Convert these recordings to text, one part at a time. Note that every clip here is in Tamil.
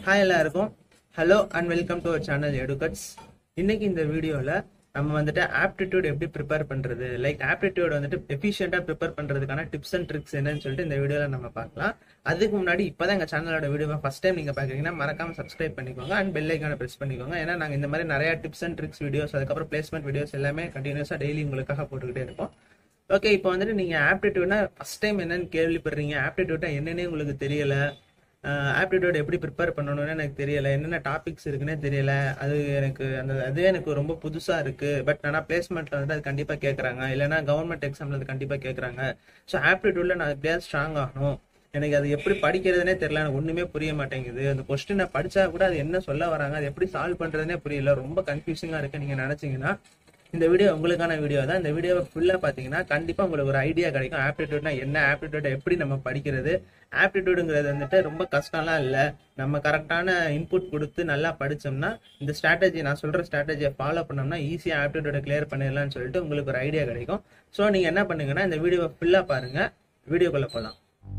ஹாய் எல்லாருக்கும் hello and welcome to our channel எடுகட்ஸ் இன்னைக்கு இந்த வீடியோவில் நம்ம வந்துட்டு ஆப்டிடியூட் எப்படி ப்ரிப்பேர் பண்ணுறது லைக் ஆப்டிடியூட் வந்துட்டு எஃபிஷியண்டாக ப்ரிப்பேர் பண்ணுறதுக்கான டிப்ஸ் அண்ட் ட்ரிக்ஸ் என்னன்னு சொல்லிட்டு இந்த வீடியோவில் நம்ம பார்க்கலாம் அதுக்கு முன்னாடி இப்போ தான் எங்கள் சேனலோட வீடியோ ஃபஸ்ட் டைம் நீங்கள் பார்க்குறீங்கன்னா மறக்காம சப்ஸ்கிரைப் பண்ணிக்கோங்க அண்ட் பெல் ஐக்கான ப்ரெஸ் பண்ணிக்கோங்க ஏன்னா நாங்கள் இந்த மாதிரி நிறைய டிப்ஸ் அண்ட் ட்ரிக்ஸ் வீடியோஸ் அதுக்கப்புறம் பிளேஸ்மெண்ட் வீடியோஸ் எல்லாமே கண்டினியூஸாக டெய்லி உங்களுக்காக போட்டுக்கிட்டே இருக்கோம் ஓகே இப்போ வந்துட்டு நீங்கள் ஆப்டிடியூட்னா ஃபஸ்ட் டைம் என்னன்னு கேள்விப்படுறீங்க ஆப்டிடியூட்னா என்னன்னே உங்களுக்கு தெரியல ஆப்டிடியூட் எப்படி ப்ரிப்பேர் பண்ணணும்னு எனக்கு தெரியல என்னென்ன டாபிக்ஸ் இருக்குன்னே தெரியல அது எனக்கு அந்த அது எனக்கு ரொம்ப புதுசாக இருக்கு பட் ஆனால் பிளேஸ்மெண்ட்ல வந்து அது கண்டிப்பாக கேட்குறாங்க இல்லைன்னா கவர்மெண்ட் எக்ஸாம்ல அது கண்டிப்பாக கேட்குறாங்க ஸோ ஆப்டிடியூட்ல நான் எப்படியாவது ஸ்ட்ராங் ஆகணும் எனக்கு அது எப்படி படிக்கிறதுனே தெரியல எனக்கு ஒண்ணுமே புரிய மாட்டேங்குது அந்த கொஸ்டினை படிச்சா கூட அது என்ன சொல்ல வராங்க அது எப்படி சால்வ் பண்றதுனே புரியல ரொம்ப கன்ஃபியூசிங்கா இருக்கு நீங்க நினைச்சீங்கன்னா இந்த வீடியோ உங்களுக்கான வீடியோ தான் இந்த வீடியோவை ஃபுல்லாக பார்த்தீங்கன்னா கண்டிப்பாக உங்களுக்கு ஒரு ஐடியா கிடைக்கும் ஆப்டிடியூட்னா என்ன ஆப்டிடியூட் எப்படி நம்ம படிக்கிறது ஆப்டிடியூடுங்கிறது வந்துட்டு ரொம்ப கஷ்டம்லாம் இல்லை நம்ம கரெக்டான இன்புட் கொடுத்து நல்லா படித்தோம்னா இந்த ஸ்ட்ராட்டஜி நான் சொல்கிற ஸ்ட்ராட்டஜியை ஃபாலோ பண்ணோம்னா ஈஸியாக ஆப்டிடியூடை கிளியர் பண்ணிடலாம்னு சொல்லிட்டு உங்களுக்கு ஒரு ஐடியா கிடைக்கும் ஸோ நீங்கள் என்ன பண்ணுங்கன்னா இந்த வீடியோவை ஃபுல்லாக பாருங்கள் வீடியோக்குள்ளே போகலாம்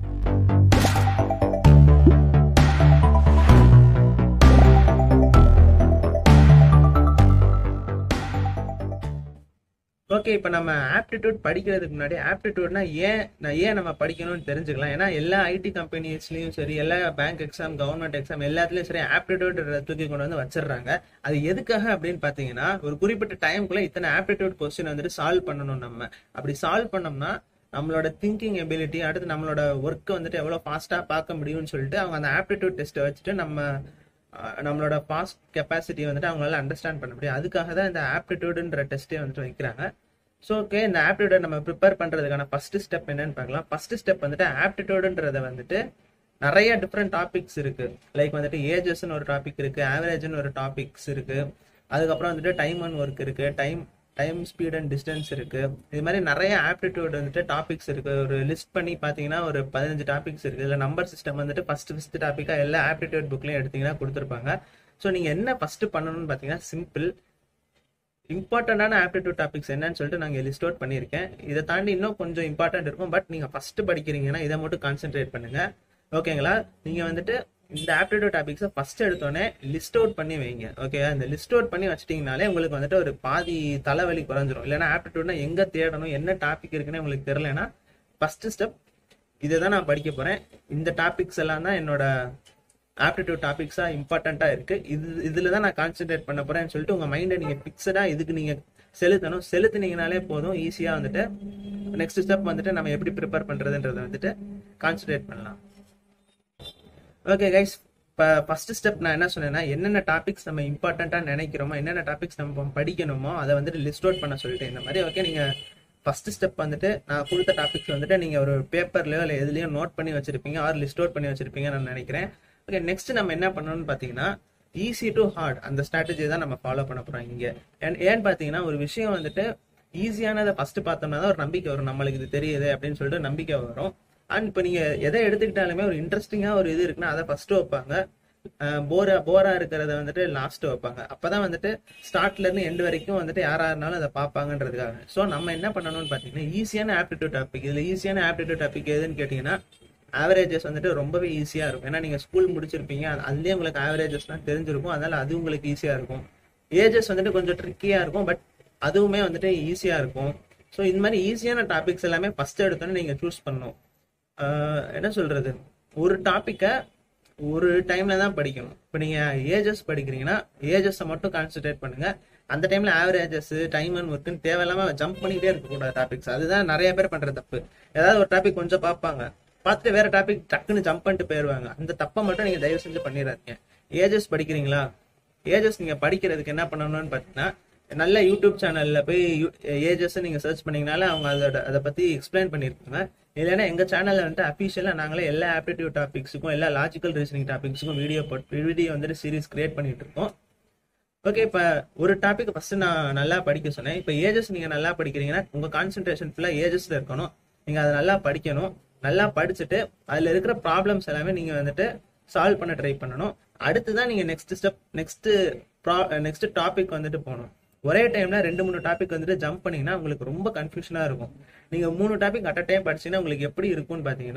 ஓகே இப்போ நம்ம ஆப்டிடியூட் படிக்கிறதுக்கு முன்னாடி ஆப்டிடியூட்னா ஏன் நான் ஏன் நம்ம படிக்கணும்னு தெரிஞ்சுக்கலாம் ஏன்னா எல்லா ஐடி கம்பெனிஸ்லயும் சரி எல்லா பேங்க் எக்ஸாம் கவர்மெண்ட் எக்ஸாம் எல்லாத்துலயும் சரி ஆப்டிடியூட் தூக்கி கொண்டு வந்து வச்சிடுறாங்க அது எதுக்காக அப்படின்னு பாத்தீங்கன்னா ஒரு குறிப்பிட்ட டைம்குள்ள இத்தனை ஆப்டிடியூட் கொஸ்டின் வந்துட்டு சால்வ் பண்ணணும் நம்ம அப்படி சால்வ் பண்ணோம்னா நம்மளோட திங்கிங் எபிலிட்டி அடுத்து நம்மளோட ஒர்க் வந்துட்டு எவ்வளவு ஃபாஸ்டா பார்க்க முடியும்னு சொல்லிட்டு அவங்க அந்த ஆப்டிடியூட் டெஸ்ட்டை வச்சுட்டு நம்ம அஹ், நம்மளோட பாஸ்ட் கெப்பாசிட்டி வந்துட்டு அவங்களால அண்டர்ஸ்டாண்ட் பண்ண முடியும் அதுக்காக தான் இந்த ஆப்டிடியூடுன்ற டெஸ்ட்டே வந்துட்டு வைக்கிறாங்க ஸோ ஓகே இந்த ஆப்டிடியூட் நம்ம ப்ரிப்பேர் பண்றதுக்கான ஃபர்ஸ்ட் ஸ்டெப் என்னன்னு பார்க்கலாம் ஃபர்ஸ்ட் ஸ்டெப் வந்துட்டு ஆப்டிடியூடுன்றத வந்துட்டு நிறைய டிஃப்ரெண்ட் டாபிக்ஸ் இருக்கு லைக் வந்துட்டு ஏஜஸ்னு ஒரு டாபிக் இருக்கு ஆவரேஜ்னு ஒரு டாபிக்ஸ் இருக்கு அதுக்கப்புறம் வந்துட்டு டைம் அண்ட் ஒர்க் இருக்கு time time speed and distance இருக்கு இது மாதிரி நிறைய ஆப்டிடியூட் வந்துட்டு டாபிக்ஸ் இருக்கு ஒரு லிஸ்ட் பண்ணி பார்த்தீங்கன்னா ஒரு பதினஞ்சு டாபிக்ஸ் இருக்கு இதுல நம்பர் சிஸ்டம் வந்துட்டு ஃபர்ஸ்ட் ஃபர்ஸ்ட் டாபிக்கா எல்லா ஆப்டிடியூட் புக்லயும் எடுத்தீங்கன்னா கொடுத்துருப்பாங்க ஸோ நீங்க என்ன ஃபர்ஸ்ட் பண்ணணும்னு பார்த்தீங்கன்னா சிம்பிள் இம்பார்ட்டண்டான ஆப்டிடியூட் டாபிக்ஸ் என்னன்னு சொல்லிட்டு நாங்கள் லிஸ்ட் அவுட் பண்ணியிருக்கேன் இதை தாண்டி இன்னும் கொஞ்சம் இம்பார்ட்டன்ட் இருக்கும் பட் நீங்கள் ஃபர்ஸ்ட் படிக்கிறீங்கன்னா இதை மட்டும் கான்சென்ட்ரேட் பண்ணுங்க ஓகேங்களா நீங்கள் வந்துட்டு இந்த ஆப்டிடியூட் டாபிக்ஸை ஃபர்ஸ்ட் எடுத்தோடனே லிஸ்ட் அவுட் பண்ணி வைங்க ஓகே இந்த லிஸ்ட் அவுட் பண்ணி வச்சிட்டிங்கனாலே உங்களுக்கு வந்துட்டு ஒரு பாதி தலைவலி குறைஞ்சிரும் இல்லைன்னா ஆப்டிடியூட்னா எங்கே தேடணும் என்ன டாபிக் இருக்குன்னு உங்களுக்கு தெரியலனா ஃபர்ஸ்ட் ஸ்டெப் இதை தான் நான் படிக்க போகிறேன் இந்த டாபிக்ஸ் எல்லாம் தான் என்னோட ஆப்டிடியூட் டாபிக்ஸாக இம்பார்ட்டண்ட்டாக இருக்கு இது இதில் தான் நான் கான்சென்ட்ரேட் பண்ண போறேன்னு சொல்லிட்டு உங்கள் மைண்டை நீங்கள் ஃபிக்ஸடாக இதுக்கு நீங்கள் செலுத்தணும் செலுத்துனீங்கனாலே போதும் ஈஸியாக வந்துட்டு நெக்ஸ்ட் ஸ்டெப் வந்துட்டு நம்ம எப்படி ப்ரிப்பேர் பண்ணுறதுன்றதை வந்துட்டு கான்சென்ட்ரேட் பண்ணலாம் ஓகே கைஸ் இப்போ ஃபர்ஸ்ட் ஸ்டெப் நான் என்ன சொன்னேன்னா என்னென்ன டாபிக்ஸ் நம்ம இம்பார்ட்டண்ட்டாக நினைக்கிறோமோ என்னென்ன டாபிக்ஸ் நம்ம படிக்கணுமோ அதை வந்துட்டு லிஸ்ட் அவுட் பண்ண சொல்லிட்டு இந்த மாதிரி ஓகே நீங்கள் ஃபர்ஸ்ட் ஸ்டெப் வந்துட்டு நான் கொடுத்த டாபிக்ஸ் வந்துட்டு நீங்கள் ஒரு பேப்பர்லையோ இல்லை எதுலையோ நோட் பண்ணி வச்சிருப்பீங்க ஆர் லிஸ்ட் அவுட் பண்ணி வச்சிருப்பீங்க நான் நினைக்கிறேன் ஓகே நெக்ஸ்ட் நம்ம என்ன பண்ணணும்னு பார்த்தீங்கன்னா ஈஸி டு ஹார்ட் அந்த ஸ்ட்ராட்டஜி தான் நம்ம ஃபாலோ பண்ண போறோம் இங்க And ஏன்னு பார்த்தீங்கன்னா ஒரு விஷயம் வந்துட்டு ஈஸியானதை ஃபர்ஸ்ட் பார்த்தோம்னா தான் ஒரு நம்பிக்கை வரும் நம்மளுக்கு இது தெரியுது அப்படின்னு சொல்லிட்டு நம்பிக்கை வரும் அண்ட் இப்போ நீங்க எதை எடுத்துக்கிட்டாலுமே ஒரு இன்ட்ரெஸ்டிங்கா ஒரு இது இருக்குன்னா அதை ஃபர்ஸ்ட் வைப்பாங்க போரா போரா இருக்கிறத வந்துட்டு லாஸ்ட் வைப்பாங்க அப்பதான் வந்துட்டு ஸ்டார்ட்ல இருந்து எண்ட் வரைக்கும் வந்துட்டு யாரா இருந்தாலும் அதை பார்ப்பாங்கன்றதுக்காக ஸோ நம்ம என்ன பண்ணணும்னு பார்த்தீங்கன்னா ஈஸியான ஆப்டிடியூட் டாபிக் இதுல ஈஸியான ஆப்டிடியூட் டாபிக் எதுன்னு கேட்டீங்கன்னா ஆவரேஜஸ் வந்துட்டு ரொம்பவே ஈஸியா இருக்கும் ஏன்னா நீங்க ஸ்கூல் முடிச்சிருப்பீங்க அது- அதுலயே உங்களுக்கு ஆவரேஜஸ்லாம் தெரிஞ்சிருக்கும் அதனால அது உங்களுக்கு ஈஸியா இருக்கும் ஏஜஸ் வந்துட்டு கொஞ்சம் ட்ரிக்கியா இருக்கும் பட் அதுவுமே வந்துட்டு ஈஸியா இருக்கும் ஸோ இந்த மாதிரி ஈஸியான டாபிக்ஸ் எல்லாமே ஃபர்ஸ்ட் எடுத்தோன்னே நீங்க சூஸ் பண்ணணும் ஆஹ் என்ன சொல்றது ஒரு டாப்பிக்கை ஒரு டைம்ல தான் படிக்கணும் இப்போ நீங்க ஏஜஸ் படிக்கிறீங்கன்னா ஏஜஸை மட்டும் கான்சென்ட்ரேட் பண்ணுங்க அந்த டைம்ல ஆவரேஜஸ் டைம் அண்ட் ஒர்க்குன்னு தேவையில்லாம ஜம்ப் பண்ணிக்கிட்டே இருக்கக்கூடாது டாபிக்ஸ் அதுதான் நிறைய பேர் பண்ற தப்பு ஏதாவது ஒரு டாபிக் கொஞ்சம் பார்ப்பாங்க பார்த்துட்டு வேற டாபிக் டக்குன்னு ஜம்ப் பண்ணிட்டு போயிடுவாங்க அந்த தப்பை மட்டும் நீங்க தயவு செஞ்சு பண்ணிடாதீங்க ஏஜஸ் படிக்கிறீங்களா ஏஜஸ் நீங்க படிக்கிறதுக்கு என்ன பண்ணணும்னு பார்த்தீங்கன்னா நல்ல யூடியூப் சேனல்ல போய் ஏஜஸ் நீங்க சர்ச் பண்ணீங்கனால அவங்க அதோட அதை பத்தி எக்ஸ்பிளைன் பண்ணிருப்பாங்க இல்லைன்னா எங்க சேனல்ல வந்துட்டு அபிஷியலா நாங்களே எல்லா ஆப்டிடியூட் டாபிக்ஸுக்கும் எல்லா லாஜிக்கல் ரீசனிங் டாபிக்ஸுக்கும் வீடியோ போட்டு வீடியோ வந்துட்டு சீரிஸ் கிரியேட் பண்ணிட்டு இருக்கோம் ஓகே இப்ப ஒரு டாபிக் ஃபர்ஸ்ட் நான் நல்லா படிக்க சொன்னேன் இப்ப ஏஜஸ் நீங்க நல்லா படிக்கிறீங்கன்னா உங்க கான்சென்ட்ரேஷன் ஃபுல்லா ஏஜஸ்ல இருக்கணும் நீங்க அதை நல்லா படிக்கணும் நல்லா படிச்சுட்டு அதுல இருக்கிற ப்ராப்ளம்ஸ் எல்லாமே நீங்க வந்துட்டு சால்வ் பண்ண ட்ரை பண்ணணும் அடுத்துதான் நீங்க next step next next topic வந்துட்டு போகணும் ஒரே டைம்ல ரெண்டு மூணு டாபிக் வந்துட்டு ஜம்ப் பண்ணீங்கன்னா உங்களுக்கு ரொம்ப கன்ஃபியூஷனா இருக்கும் நீங்க மூணு டாபிக் அட் அ டைம் படிச்சீங்கன்னா உங்களுக்கு எப்படி இருக்கும்னு பாத்தீங்கன்னா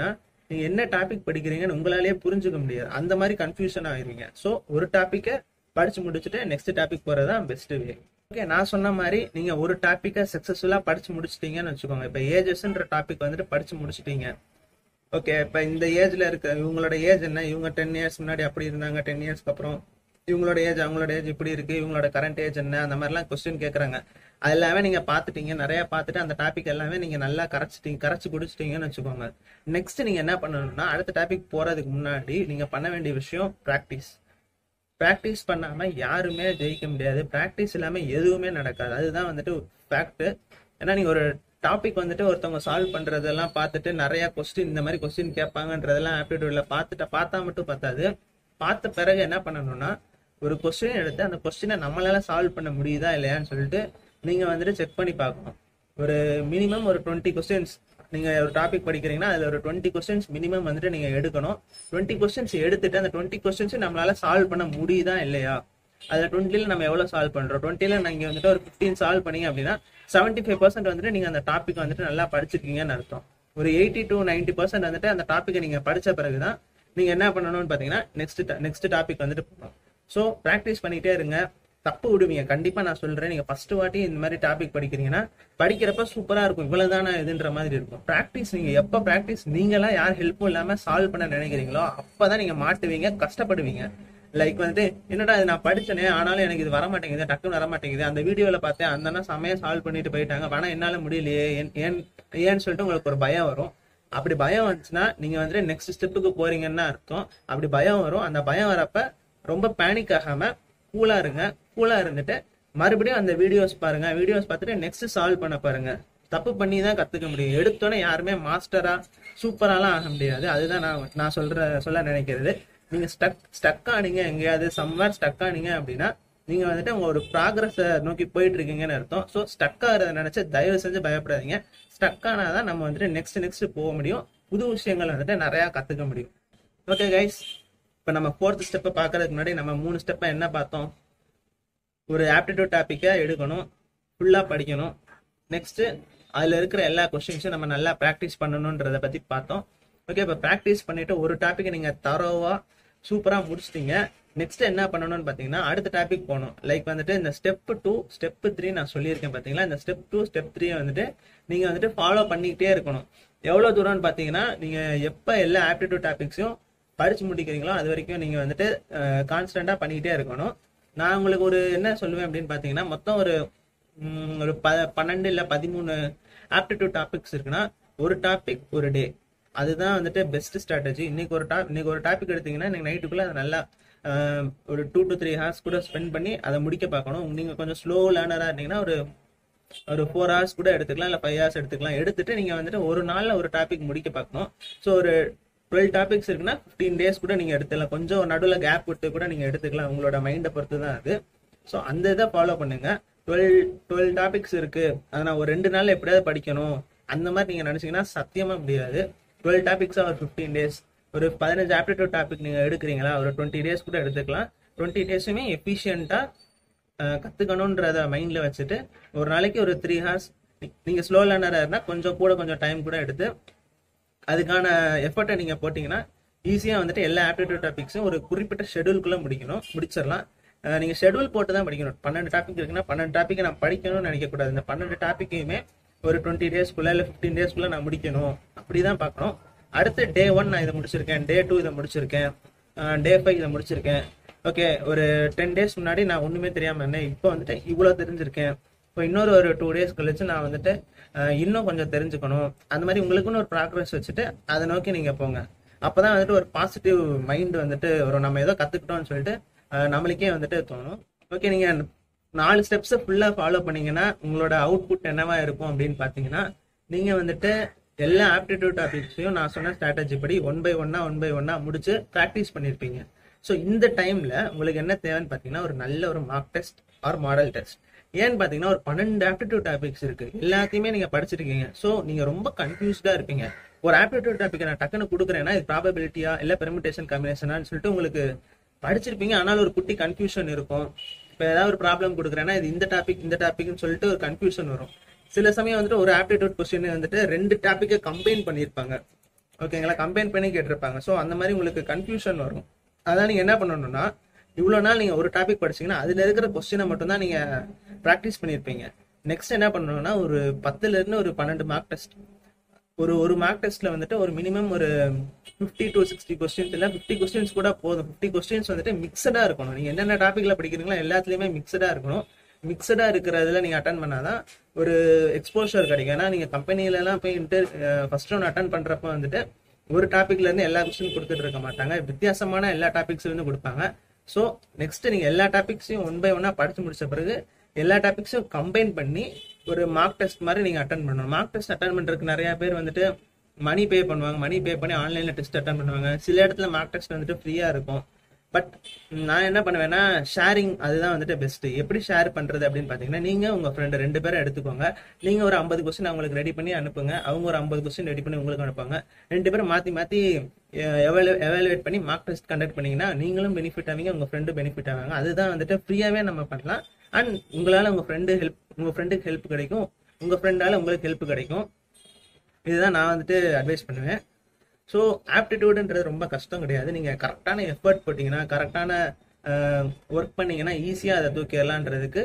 நீங்க என்ன டாபிக் படிக்கிறீங்கன்னு உங்களாலேயே புரிஞ்சுக்க முடியாது அந்த மாதிரி கன்ஃபியூஷன் ஆயிருவீங்க ஸோ ஒரு டாப்பிக்கை படிச்சு முடிச்சுட்டு நெக்ஸ்ட் டாபிக் போறது தான் பெஸ்ட் வே ஓகே நான் சொன்ன மாதிரி நீங்க ஒரு டாப்பிக்கை சக்சஸ்ஃபுல்லா படிச்சு முடிச்சிட்டீங்கன்னு வச்சுக்கோங்க இப்போ ஏஜஸ்ன்ற டாபிக் வந்துட்டு படிச்சு முடிச்சிட்டீங்க ஓகே இப்போ இந்த ஏஜ்ல இருக்க இவங்களோட ஏஜ் என்ன இவங்க டென் இயர்ஸ் முன்னாடி அப்படி இருந்தாங்க டென் இயர்ஸ்க்கு அப்புறம் இவங்களோட ஏஜ் அவங்களோட ஏஜ் இப்படி இருக்கு இவங்களோட கரண்ட் ஏஜ் என்ன அந்த மாதிரிலாம் கொஸ்டின் கேட்குறாங்க அது எல்லாமே நீங்க பார்த்துட்டீங்க நிறைய பார்த்துட்டு அந்த டாபிக் எல்லாமே நீங்க நல்லா கரைச்சிட்டீங்க கரைச்சு குடிச்சிட்டீங்கன்னு வச்சுக்கோங்க நெக்ஸ்ட் நீங்க என்ன பண்ணணும்னா அடுத்த டாபிக் போறதுக்கு முன்னாடி நீங்க பண்ண வேண்டிய விஷயம் ப்ராக்டிஸ் ப்ராக்டிஸ் பண்ணாம யாருமே ஜெயிக்க முடியாது ப்ராக்டிஸ் இல்லாம எதுவுமே நடக்காது அதுதான் வந்துட்டு ஃபேக்ட் ஏன்னா நீங்க ஒரு டாபிக் வந்துட்டு ஒருத்தவங்க சால்வ் பண்றதெல்லாம் பார்த்துட்டு நிறைய கொஸ்டின் இந்த மாதிரி கொஸ்டின் கேட்பாங்கன்றதெல்லாம் ஆப்டிடியூட்ல பார்த்துட்டு பார்த்தா மட்டும் பார்த்தாது பார்த்த பிறகு என்ன பண்ணணும்னா ஒரு கொஸ்டின் எடுத்து அந்த கொஸ்டினை நம்மளால சால்வ் பண்ண முடியுதா இல்லையான்னு சொல்லிட்டு நீங்க வந்துட்டு செக் பண்ணி பார்க்கணும் ஒரு மினிமம் ஒரு டுவெண்ட்டி கொஸ்டின்ஸ் நீங்க ஒரு டாபிக் படிக்கிறீங்கன்னா அதுல ஒரு டுவெண்ட்டி கொஸ்டின்ஸ் மினிமம் வந்துட்டு நீங்க எடுக்கணும் டுவெண்ட்டி கொஸ்டின்ஸ் எடுத்துட்டு அந்த டுவெண்ட்டி கொஸ்டின்ஸ் நம்மளால சால்வ் பண்ண முடியுதா இல்லையா அதுல டுவெண்ட்டில நம்ம எவ்வளவு சால்வ் பண்றோம் டுவெண்ட்டில நீங்க வந்துட்டு ஒரு ஃபிஃப்டீன் சால்வ் பண்ணீங்க அப்படின்னா செவன்டி ஃபைவ் பர்சன்ட் வந்துட்டு நீங்க அந்த டாபிக் வந்துட்டு நல்லா படிச்சிருக்கீங்கன்னு அர்த்தம் ஒரு எயிட்டி டு நைன்டி பர்சன்ட் வந்துட்டு அந்த டாப்பிக்கை நீங்க படிச்ச பிறகுதான் நீங்க என்ன பண்ணணும்னு பாத்தீங்கன்னா நெக்ஸ்ட் நெக்ஸ்ட் டாபிக் வந்துட்டு போகணும் ஸோ ப்ராக்டிஸ் பண்ணிட்டே இருங்க தப்பு விடுவீங்க கண்டிப்பா நான் சொல்றேன் நீங்க ஃபர்ஸ்ட் வாட்டி இந்த மாதிரி டாபிக் படிக்கிறீங்கன்னா படிக்கிறப்ப சூப்பரா இருக்கும் இவ்வளவுதானா இதுன்ற மாதிரி இருக்கும் ப்ராக்டிஸ் நீங்க எப்ப ப்ராக்டிஸ் நீங்களா யார் ஹெல்ப்பும் இல்லாம சால்வ் பண்ண நினைக்கிறீங்களோ அப்பதான் நீங்க மாட்டுவீங்க கஷ்டப்படுவீங்க லைக் வந்துட்டு என்னடா இது நான் படிச்சனே ஆனாலும் எனக்கு இது வர மாட்டேங்குது டக்குன்னு வர மாட்டேங்குது அந்த வீடியோல பார்த்தேன் அந்த அண்ணா செமையா சால்வ் பண்ணிட்டு போயிட்டாங்க ஆனா என்னால முடியலையே ஏன் ஏன் ஏன்னு சொல்லிட்டு உங்களுக்கு ஒரு பயம் வரும் அப்படி பயம் வந்துச்சுன்னா நீங்க வந்துட்டு நெக்ஸ்ட் ஸ்டெப்புக்கு போறீங்கன்னு அர்த்தம் அப்படி பயம் வரும் அந்த பயம் வரப்ப ரொம்ப பேனிக் ஆகாம கூலா இருங்க கூலா இருந்துட்டு மறுபடியும் அந்த வீடியோஸ் பாருங்க வீடியோஸ் பார்த்துட்டு நெக்ஸ்ட் சால்வ் பண்ண பாருங்க தப்பு பண்ணி தான் கத்துக்க முடியும் எடுத்தோன்னே யாருமே மாஸ்டரா சூப்பராலாம் ஆக முடியாது அதுதான் நான் நான் சொல்ற சொல்ல நினைக்கிறது நீங்க ஸ்டக் ஸ்டக் ஆனீங்க எங்கேயாவது சம்வேர் ஸ்டக் ஆனீங்க அப்படின்னா நீங்க வந்துட்டு உங்க ஒரு ப்ராக்ரஸ நோக்கி போயிட்டு இருக்கீங்கன்னு அர்த்தம் ஸோ ஸ்டக் ஆகிறத நினைச்சு தயவு செஞ்சு பயப்படாதீங்க ஸ்டக் ஆனாதான் நம்ம வந்துட்டு நெக்ஸ்ட் நெக்ஸ்ட் போக முடியும் புது விஷயங்கள் வந்துட்டு நிறைய கத்துக்க முடியும் ஓகே கைஸ் இப்போ நம்ம ஃபோர்த் ஸ்டெப்பை பார்க்கறதுக்கு முன்னாடி நம்ம மூணு ஸ்டெப்பை என்ன பார்த்தோம் ஒரு ஆப்டிடியூட் டாப்பிக்கை எடுக்கணும் ஃபுல்லாக படிக்கணும் நெக்ஸ்ட் அதில் இருக்கிற எல்லா கொஸ்டின்ஸும் நம்ம நல்லா ப்ராக்டிஸ் பண்ணணுன்றத பற்றி பார்த்தோம் ஓகே இப்போ ப்ராக்டிஸ் பண்ணிட்டு ஒரு டாப்பிக்கை நீங்கள் தரோவா சூப்பராக முடிச்சிட்டீங்க நெக்ஸ்ட் என்ன பண்ணணும்னு பார்த்தீங்கன்னா அடுத்த டாபிக் போகணும் லைக் வந்துட்டு இந்த ஸ்டெப் டூ ஸ்டெப் த்ரீ நான் சொல்லியிருக்கேன் பார்த்தீங்களா இந்த ஸ்டெப் டூ ஸ்டெப் த்ரீ வந்துட்டு நீங்கள் வந்துட்டு ஃபாலோ பண்ணிக்கிட்டே இருக்கணும் எவ்வளோ தூரம்னு பார்த்தீங்கன்னா நீங்கள் எப்போ எல்லா ஆப்டிடியூட் டாபிக்ஸையும் படிச்சு முடிக்கிறீங்களோ அது வரைக்கும் நீங்கள் வந்துட்டு கான்ஸ்டண்ட்டாக பண்ணிக்கிட்டே இருக்கணும் நான் உங்களுக்கு ஒரு என்ன சொல்லுவேன் அப்படின்னு பார்த்தீங்கன்னா மொத்தம் ஒரு ம், ஒரு ப பன்னெண்டு இல்லை பதிமூணு ஆப்டிடியூட் டாபிக்ஸ் இருக்குன்னா ஒரு டாபிக் ஒரு டே அதுதான் வந்துட்டு பெஸ்ட் ஸ்ட்ராட்டஜி இன்னைக்கு ஒரு டாப் இன்னைக்கு ஒரு டாபிக் எடுத்தீங்கன்னா இன்னைக்கு நைட்டுக்குள்ள அதை நல்லா ஆஹ், ஒரு டூ டு த்ரீ ஹார்ஸ் கூட ஸ்பெண்ட் பண்ணி அதை முடிக்க பார்க்கணும் நீங்க கொஞ்சம் ஸ்லோ லேர்னரா இருந்தீங்கன்னா ஒரு ஒரு ஃபோர் ஹவர்ஸ் கூட எடுத்துக்கலாம் இல்லை ஃபைவ் ஹவர்ஸ் எடுத்துக்கலாம் எடுத்துட்டு நீங்க வந்துட்டு ஒரு நாள்ல ஒரு டாபிக் முடிக்க பார்க்கணும் ஸோ ஒரு டுவெல் டாபிக்ஸ் இருக்குன்னா ஃபிஃப்டீன் டேஸ் கூட நீங்க எடுத்துக்கலாம் கொஞ்சம் நடுவில் கேப் விட்டு கூட நீங்க எடுத்துக்கலாம் உங்களோட மைண்டை பொறுத்து தான் அது ஸோ அந்த இதை ஃபாலோ பண்ணுங்க டுவெல் டுவெல் டாபிக்ஸ் இருக்கு அதை நான் ஒரு ரெண்டு நாள்ல எப்படியாவது படிக்கணும் அந்த மாதிரி நீங்க நினைச்சீங்கன்னா சத்தியமா முடியாது டுவெல் டாபிக்ஸா ஒரு ஃபிஃப்டீன் டேஸ் ஒரு பதினஞ்சு ஆப்டிடியூட் டாபிக் நீங்க எடுக்கிறீங்களா ஒரு டுவெண்ட்டி டேஸ் கூட எடுத்துக்கலாம் டுவெண்ட்டி டேஸுமே எஃபிஷியண்டா கத்துக்கணுன்றத மைண்ட்ல வச்சுட்டு ஒரு நாளைக்கு ஒரு த்ரீ ஹார்ஸ் நீங்க ஸ்லோ லேர்னரா இருந்தா கொஞ்சம் கூட கொஞ்சம் டைம் கூட எடுத்து அதுக்கான எஃபர்ட்டை நீங்க போட்டீங்கன்னா ஈஸியா வந்துட்டு எல்லா ஆப்டிடியூட் டாபிக்ஸும் ஒரு குறிப்பிட்ட ஷெடியூல்குள்ள முடிக்கணும் முடிச்சிடலாம் அஹ் நீங்க ஷெடியூல் போட்டு தான் படிக்கணும் பன்னெண்டு டாபிக் இருக்குன்னா பன்னெண்டு டாபிக் நான் படிக்கணும்னு நினைக்க கூடாது இந்த பன்னெண்டு டாப்பிக்கையுமே ஒரு டுவெண்ட்டி டேஸ்க்குள்ள இல்லை ஃபிஃப்டீன் டேஸ்க்குள்ள நான் முடிக்கணும் அப்படிதான் பார்க்கணும் அடுத்து டே ஒன் நான் இதை முடிச்சிருக்கேன் டே டூ இதை முடிச்சிருக்கேன் டே ஃபைவ் இதை முடிச்சிருக்கேன் ஓகே ஒரு டென் டேஸ் முன்னாடி நான் ஒண்ணுமே தெரியாம இருந்தேன் இப்போ வந்துட்டு இவ்வளோ தெரிஞ்சிருக்கேன் இப்போ இன்னொரு ஒரு டூ டேஸ் கழிச்சு நான் வந்துட்டு அஹ், இன்னும் கொஞ்சம் தெரிஞ்சுக்கணும் அந்த மாதிரி உங்களுக்குன்னு ஒரு ப்ராக்ரஸ் வச்சுட்டு அதை நோக்கி நீங்க போங்க அப்பதான் வந்துட்டு ஒரு பாசிட்டிவ் மைண்ட் வந்துட்டு ஒரு நம்ம ஏதோ கத்துக்கிட்டோம்னு சொல்லிட்டு அஹ், நம்மளுக்கே வந்துட்டு தோணும் ஓகே நீங்க நாலு ஸ்டெப்ஸை ஃபுல்லா ஃபாலோ பண்ணீங்கன்னா உங்களோட அவுட்புட் என்னவா இருக்கும் அப்படின்னு பாத்தீங்கன்னா நீங்க வந்துட்டு எல்லா ஆப்டிடியூட் டாபிக்ஸையும் நான் சொன்ன ஸ்ட்ராட்டஜி படி ஒன் பை ஒன்னா ஒன் பை ஒன்னா முடிச்சு ப்ராக்டிஸ் பண்ணிருப்பீங்க ஸோ இந்த டைம்ல உங்களுக்கு என்ன தேவைன்னு பாத்தீங்கன்னா ஒரு நல்ல ஒரு mark test or model test ஏன்னு பாத்தீங்கன்னா ஒரு பன்னெண்டு ஆப்டிடியூட் டாபிக்ஸ் இருக்கு எல்லாத்தையுமே நீங்க படிச்சிருக்கீங்க ஸோ நீங்க ரொம்ப கன்ஃபியூஸ்டா இருப்பீங்க ஒரு ஆப்டிடியூட் டாபிக் நான் டக்குன்னு கொடுக்குறேன்னா இது ப்ராபபிலிட்டியா இல்ல பெர்மிட்டேஷன் காம்பினேஷனான்னு சொல்லிட்டு உங்களுக்கு படிச்சிருப்பீங்க ஆனாலும் ஒரு குட்டி கன்ஃபியூஷன் இருக்கும் இப்போ ஏதாவது ஒரு ப்ராப்ளம் கொடுக்குறேன்னா இது இந்த டாபிக் இந்த டாபிக்னு சொல்லிட்டு ஒரு கன்ஃபியூஷன் வரும் சில சமயம் வந்துட்டு ஒரு ஆப்டிடியூட் கொஸ்டின் வந்துட்டு ரெண்டு டாப்பிக்கை கம்பைன் பண்ணியிருப்பாங்க ஓகேங்களா கம்பைன் பண்ணி கேட்டிருப்பாங்க ஸோ அந்த மாதிரி உங்களுக்கு கன்ஃபியூஷன் வரும் அதான் நீங்கள் என்ன பண்ணணும்னா இவ்வளோ நாள் நீங்கள் ஒரு டாபிக் படிச்சீங்கன்னா அதில் இருக்கிற கொஸ்டினை மட்டும்தான் நீங்கள் ப்ராக்டிஸ் பண்ணியிருப்பீங்க நெக்ஸ்ட் என்ன பண்ணணும்னா ஒரு பத்துலேருந்து ஒரு பன்னெண்டு மார்க் டெஸ்ட் ஒரு ஒரு மார்க் டெஸ்ட்ல வந்துட்டு ஒரு மினிமம் ஒரு ஃபிஃப்டி டு சிக்ஸ்டி கொஸ்டின்ஸ் இல்லை ஃபிஃப்டி கொஸ்டின்ஸ் கூட போதும் ஃபிஃப்டி கொஸ்டின்ஸ் வந்துட்டு மிக்சடா இருக்கணும் நீங்க என்னென்ன டாபிக்ல படிக்கிறீங்களோ எல்லாத்துலயுமே மிக்சடா இருக்கணும் மிக்சடா இருக்கிறதுல நீங்க அட்டன் பண்ணாதான் ஒரு எக்ஸ்போஷர் கிடைக்கும் ஏன்னா நீங்க கம்பெனில எல்லாம் போய் இன்டர் ஃபர்ஸ்ட் ரவுண்ட் அட்டன் பண்றப்ப வந்துட்டு ஒரு டாபிக்ல இருந்து எல்லா கொஸ்டின் கொடுத்துட்டு இருக்க மாட்டாங்க வித்தியாசமான எல்லா டாபிக்ஸ்ல இருந்து கொடுப்பாங்க ஸோ நெக்ஸ்ட் நீங்க எல்லா டாபிக்ஸையும் ஒன் பை ஒன்னா படிச்சு முடிச்ச பிறகு எல்லா டாபிக்ஸும் கம்பைன் பண்ணி ஒரு மார்க் டெஸ்ட் மாதிரி நீங்க அட்டன் பண்ணணும் மார்க் டெஸ்ட் அட்டன் பண்றதுக்கு நிறைய பேர் வந்துட்டு மணி பே பண்ணுவாங்க மணி பே பண்ணி ஆன்லைன்ல டெஸ்ட் அட்டன் பண்ணுவாங்க சில இடத்துல மார்க் டெஸ்ட் வந்துட்டு ஃப்ரீயா இருக்கும் பட் நான் என்ன பண்ணுவேன்னா ஷேரிங் அதுதான் வந்துட்டு பெஸ்ட் எப்படி ஷேர் பண்றது அப்படின்னு பாத்தீங்கன்னா நீங்க உங்க ஃப்ரெண்டு ரெண்டு பேரும் எடுத்துக்கோங்க நீங்க ஒரு ஐம்பது கொஸ்டின் அவங்களுக்கு ரெடி பண்ணி அனுப்புங்க அவங்க ஒரு ஐம்பது கொஸ்டின் ரெடி பண்ணி உங்களுக்கு அனுப்புவாங்க ரெண்டு பேரும் மாத்தி மாத்தி எவாலுவேட் பண்ணி மார்க் டெஸ்ட் கண்டக்ட் பண்ணீங்கன்னா நீங்களும் பெனிஃபிட் ஆவீங்க உங்க ஃப்ரெண்டு பெனிஃபிட் ஆவாங்க அதுதான் வந்துட்டு ஃப்ரீயாவே நம்ம பண்ணலாம் அண்ட் உங்களால உங்க ஃப்ரெண்டு ஹெல்ப் உங்க ஃப்ரெண்டுக்கு ஹெல்ப் கிடைக்கும் உங்க ஃப்ரெண்டால உங்களுக்கு ஹெல்ப் கிடைக்கும் இதுதான் நான் வந்துட்டு அட்வைஸ் பண்ணுவேன் ஸோ ஆப்டிடியூடுன்றது ரொம்ப கஷ்டம் கிடையாது நீங்கள் கரெக்டான எஃபர்ட் போட்டிங்கன்னா கரெக்டான ஒர்க் பண்ணீங்கன்னா ஈஸியாக அதை தூக்கிடலான்றதுக்கு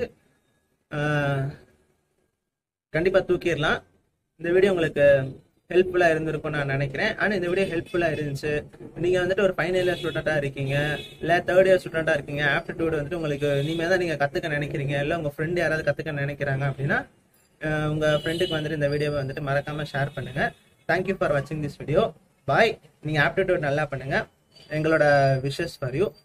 கண்டிப்பாக தூக்கிடலாம் இந்த வீடியோ உங்களுக்கு ஹெல்ப்ஃபுல்லாக இருந்திருக்கும் நான் நினைக்கிறேன் ஆனால் இந்த வீடியோ ஹெல்ப்ஃபுல்லாக இருந்துச்சு நீங்கள் வந்துட்டு ஒரு ஃபைனல் இயர் ஸ்டூடெண்ட்டாக இருக்கீங்க இல்லை தேர்ட் இயர் ஸ்டூடெண்ட்டாக இருக்கீங்க ஆப்டிடியூட் வந்துட்டு உங்களுக்கு இனிமேல் தான் நீங்கள் கற்றுக்க நினைக்கிறீங்க இல்லை உங்கள் ஃப்ரெண்டு யாராவது கற்றுக்க நினைக்கிறாங்க அப்படின்னா அஹ் உங்க ஃப்ரெண்டுக்கு வந்துட்டு இந்த வீடியோவை வந்துட்டு மறக்காம ஷேர் பண்ணுங்க தேங்க்யூ ஃபார் வாட்சிங் திஸ் வீடியோ பாய் நீங்க ஆப்டிடியூட் நல்லா பண்ணுங்க எங்களோட விஷஸ் ஃபார் யூ